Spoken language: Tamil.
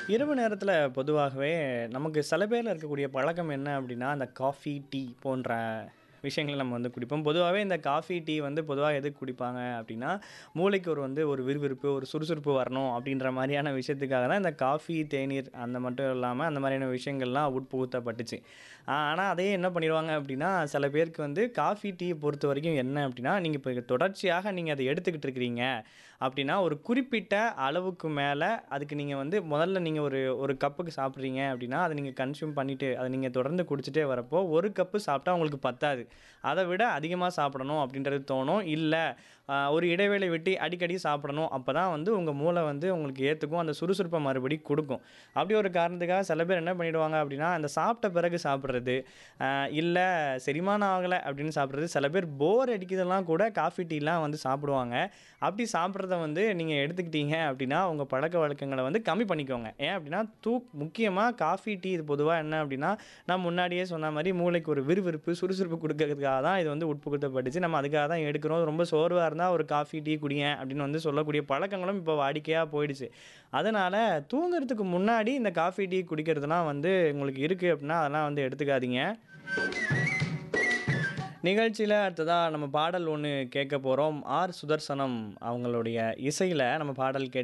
இரவு நேரத்தில பொதுவாகவே நமக்கு சில பேர்ல இருக்கக்கூடிய பழக்கம் என்ன அப்படின்னா, அந்த காஃபி, டீ போன்ற விஷயங்கள நம்ம வந்து குடிப்போம். பொதுவாவே இந்த காஃபி, டீ வந்து பொதுவா எதுக்கு குடிப்பாங்க அப்படின்னா, மூளைக்கு ஒரு வந்து ஒரு விறுவிறுப்பு, ஒரு சுறுசுறுப்பு வரணும் அப்படின்ற மாரியான விஷயத்துக்காக தான் இந்த காஃபி, தேநீர் அந்த மட்டும் இல்லாம அந்த மாதிரியான விஷயங்கள்லாம் உட்புகுத்தப்பட்டுச்சு. ஆ ஆனா அதையே என்ன பண்ணிருவாங்க அப்படின்னா, சில பேருக்கு வந்து காஃபி, டீ பொறுத்தவரைக்கும் என்ன அப்படின்னா, நீங்க இப்ப தொடர்ச்சியாக நீங்க அத எடுத்துக்கிட்டு இருக்கிறீங்க அப்படின்னா, ஒரு குறிப்பிட்ட அளவுக்கு மேல அதுக்கு நீங்க வந்து முதல்ல நீங்க ஒரு ஒரு கப்புக்கு சாப்பிடுறீங்க அப்படின்னா, அத நீங்க கன்சியூம் பண்ணிட்டு, அத நீங்க தொடர்ந்து குடிச்சிட்டே வரப்போ, 1 கப்பு சாப்பிட்டா உங்களுக்கு பத்தாது. அத விட அதிகமா சாப்பிடணும் அப்படின்றது தோணும். இல்ல அ ஒரு இடைவேளை விட்டு அடிக்கடி சாப்பிடணும். அப்பதான் வந்து உங்க மூளை வந்து உங்களுக்கு ஏத்துக்கும். அந்த சுறுசுறுப்ப மறுபடி குடுக்கும். அப்படி ஒரு காரணத்துக்காக சில பேர் என்ன பண்ணிடுவாங்க அப்படின்னா, அந்த சாப்பிட்ட பிறகு சாப்பிடுறது, அ இல்ல செரிமானம் ஆகல அப்படின்னு சாப்பிடுறது, சில பேர் போர் அடிக்குதெல்லாம் கூட காஃபி, டீலாம் வந்து சாப்பிடுவாங்க. அப்படி சாப்பிடுறத வந்து நீங்க எடுத்துக்கிட்டீங்க அப்படின்னா, உங்க பழக்கவழக்கங்கள வந்து கம்மி பண்ணிக்கோங்க. ஏன் அப்படின்னா, தூக் முக்கியமா காஃபி, டீ இது பொதுவா என்ன அப்படின்னா, நான் முன்னாடியே சொன்ன மாரி மூளைக்கு ஒரு விறுவிறுப்பு, சுறுசுறுப்பு குடுக்கறதுக்காக தான் இது வந்து உட்புகுத்தப்பட்டுச்சு. நம்ம அதுக்காக தான் எடுக்கிறோம். ரொம்ப சோர்வா இருந்தா ஒரு காஃபி, டீ குடியேன் அப்படின்னு வந்து சொல்லக்கூடிய பழக்கங்களும் இப்போ வாடிக்கையா போயிடுச்சு. அதனால தூங்குறதுக்கு முன்னாடி இந்த காஃபி, டீ குடிக்கிறதுலாம் வந்து உங்களுக்கு இருக்கு அப்படின்னா, அதெல்லாம் வந்து எடுத்துக்காதீங்க. நிகழ்ச்சியில அடுத்ததா நம்ம பாடல் ஒண்ணு கேட்க போறோம். ஆர். சுதர்சனம் அவங்களுடைய இசையில நம்ம பாடல் கேட்